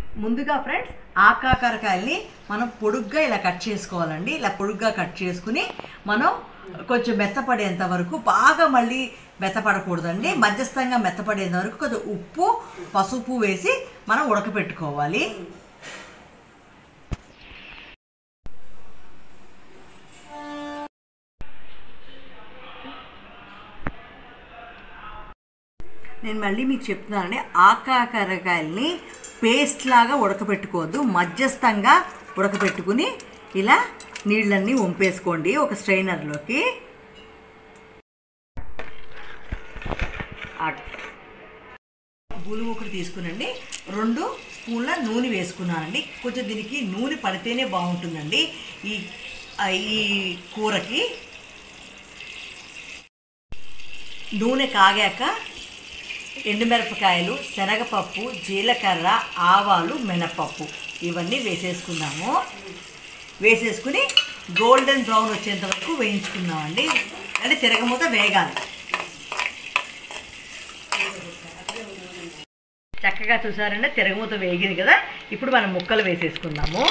ముందుగా ఫ్రెండ్స్ ఆకాకరకాయల్ని మనం పొడుగ్గా ఇలా కట్ చేసుకోవాలండి ఇలా పొడుగ్గా కట్ చేసుకుని మనం కొంచెం మెత్తపడేంత వరకు బాగా మళ్ళీ మెత్తపడకూడదండి మధ్యస్థంగా మెత్తపడేంత వరకు కొంచెం ఉప్పు పసుపు వేసి మనం ఉడకపెట్టుకోవాలి నేను మళ్ళీ మీకు చెప్తున్నానండి ఆకాకరకాయల్ని పేస్ట్ లాగా ఉడకపెట్టుకోవద్దు మధ్యస్థంగా ఉడకపెట్టుకుని ఇలా నీళ్ళన్నీ వంపేసుకోండి ఒక స్ట్రైనర్లోకి బులుగు ఒకటి తీసుకునండి రెండు స్పూన్ల నూనె వేసుకున్నానండి కొంచెం దీనికి నూనె పడితేనే బాగుంటుందండి ఈ ఆ, ఈ కూరకి నూనె కాగాక ఎండుమిరపకాయలు శనగపప్పు జీలకర్ర ఆవాలు మినపప్పు ఇవన్నీ వేసేసుకున్నాము వేసేసుకుని గోల్డెన్ బ్రౌన్ వచ్చేంత వరకు వేయించుకున్నామండి అంటే తిరగమూత వేగాలి చక్కగా చూసారంటే తిరగమూత వేగింది కదా ఇప్పుడు మనం ముక్కలు వేసేసుకుందాము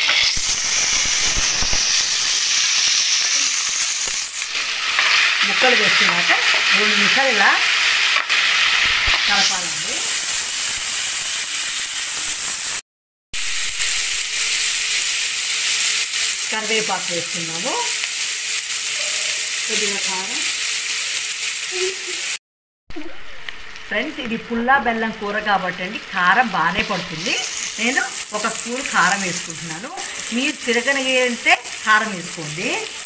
ముక్కలు వేసుకున్నాక రెండు నిమిషాలు ఇలా కలపాలండి కరివేపాకు వేసుకున్నాము కొద్దిగా కారం ఫ్రెండ్స్ ఇది పుల్లా బెల్లం కూర కాబట్టి అండి కారం బాగానే పడుతుంది నేను ఒక స్పూన్ కారం వేసుకుంటున్నాను మీరు తిరగనిగితే కారం వేసుకోండి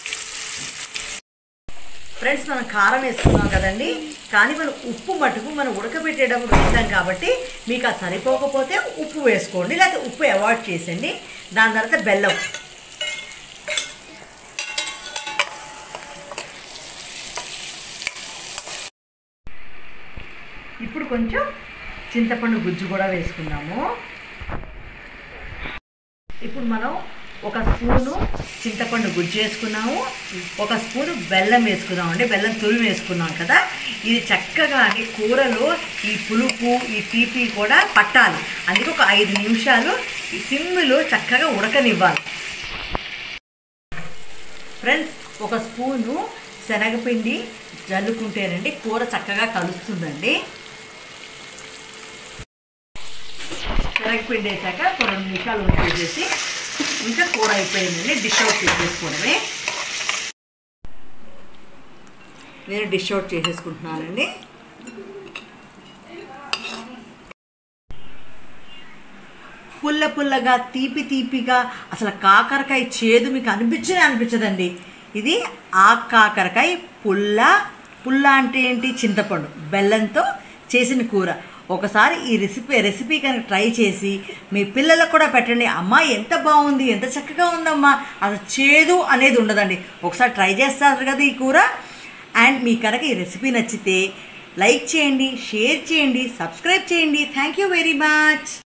ఫ్రెండ్స్ మనం కారం వేసుకున్నాం కదండి కానీ మనం ఉప్పు మటుకు మనం ఉడకబెట్టేటప్పుడు వేసాం కాబట్టి మీకు అది సరిపోకపోతే ఉప్పు వేసుకోండి లేకపోతే ఉప్పు అవాయిడ్ చేసండి దాని తర్వాత బెల్లం ఇప్పుడు కొంచెం చింతపండు గుజ్జు కూడా వేసుకున్నాము ఇప్పుడు మనం ఒక స్పూను చింతపండు గుజ్జు వేసుకున్నాము ఒక స్పూను బెల్లం వేసుకున్నాం అండి బెల్లం తురిమి వేసుకున్నాం కదా ఇది చక్కగా అండి కూరలో ఈ పులుపు ఈ తీపి కూడా పట్టాలి అందుకే ఒక ఐదు నిమిషాలు ఈ సిమ్లో చక్కగా ఉడకనివ్వాలి ఫ్రెండ్స్ ఒక స్పూను శనగపిండి జల్లుకుంటేనండి కూర చక్కగా కలుస్తుందండి శనగపిండి వేసాక ఒక రెండు నిమిషాలు ఉడికేసేసి ఇంకా కూర అయిపోయిందండి డిష్ అవుట్ చేసేసుకోవడమే నేను డిష్ అవుట్ చేసేసుకుంటున్నానండి పుల్ల పుల్లగా తీపి తీపిగా అసలు కాకరకాయ చేదు మీకు అనిపించనే అనిపించదండి ఇది ఆ కాకరకాయ పుల్ల పుల్ల అంటే ఏంటి చింతపండు బెల్లంతో చేసిన కూర ఒకసారి ఈ రెసిపీ రెసిపీ కనుక ట్రై చేసి మీ పిల్లలకు కూడా పెట్టండి అమ్మా ఎంత బాగుంది ఎంత చక్కగా ఉందమ్మా అసలు చేదు అనేది ఉండదండి ఒకసారి ట్రై చేస్తారు కదా ఈ కూర అండ్ మీకు కనుక ఈ రెసిపీ నచ్చితే లైక్ చేయండి షేర్ చేయండి సబ్స్క్రైబ్ చేయండి థ్యాంక్ యూ వెరీ మచ్